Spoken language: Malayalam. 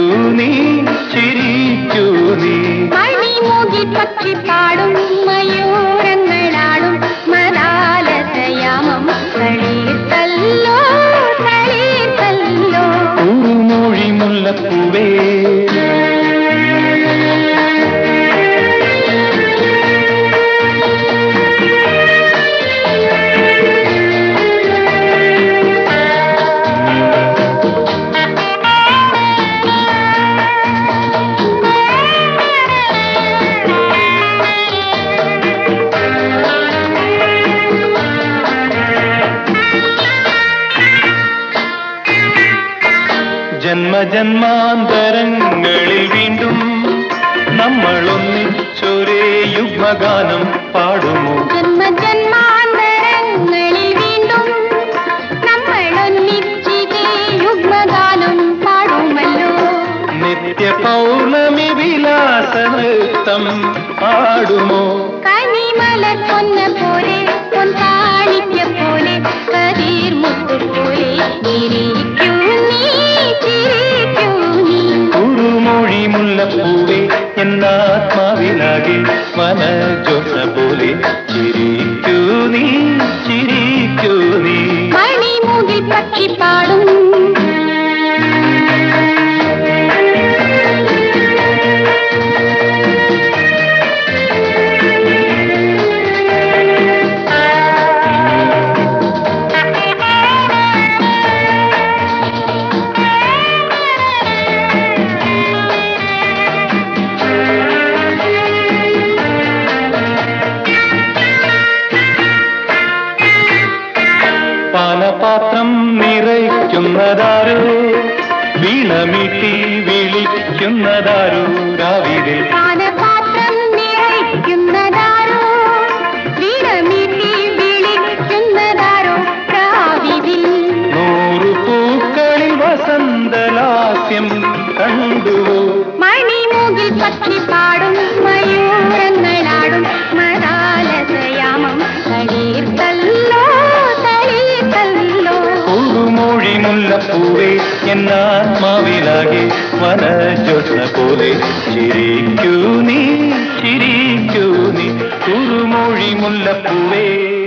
നീ ചിരിക്കൂ നീ മണിമൂകിൽ പക്ഷി പാടും മയൂരങ്ങളാടും മലാലതയാമം കളീർത്തല്ലോ കളീർത്തല്ലോ കുറുമൊഴി മുല്ലപ്പൂവേ ജന്മജന്മാന്തരങ്ങളിൽ വീണ്ടും നമ്മൾ ഒന്നിച്ചൊരേ യുഗ്മഗാനം പാടുമോ ജന്മജന്മാന്തരങ്ങളിൽ വീണ്ടും നമ്മൾ ഒന്നിച്ചിതേ യുഗ്മഗാനം പാടുമല്ലോ നിത്യ പൗർണമി വിലാസ നൃത്തം പാടുമോ കനിമലർ പൊന്ന പോലെ പൊൻകാണിക്ക പോലെ കതിർ മുത്തു പോലെ ചിരിക്കൂ നീ ചിരിക്കൂ നീ കുറുമൊഴി മുല്ലപ്പൂവേ എന്നാത്മാവിലാകെ മനജോഷ പോലെ ചിരിക്കൂ നീ ചിരിക്കൂ നീ മണിമുകിൽ പക്ഷി പാടും പാനപാത്രം നിറയ്ക്കുന്നതാരോ വീണമീട്ടി വിളിക്കുന്നതാരോ രാവിലെ പാനപാത്രം നിറയ്ക്കുന്നതാരോ വീരമീട്ടി വിളിക്കുന്നതാരോ കാവിതിൽ നൂറു പൂക്കളിൽ വസന്തലാസ്യം കണ്ടുവോ മണിമുകിൽ പക്ഷി പാടും മയൂരങ്ങളാടും മതാലതയാമം തളീർത്തല്ലോ തളീർത്തല്ലോ കുറുമൊഴി മുല്ലപ്പൂവേ എന്നാത്മാവിലാകെ വനജോഷ പോലെ ചിരിക്കൂ നീ ചിരിക്കൂ നീ കുറുമൊഴി മുല്ലപ്പൂവേ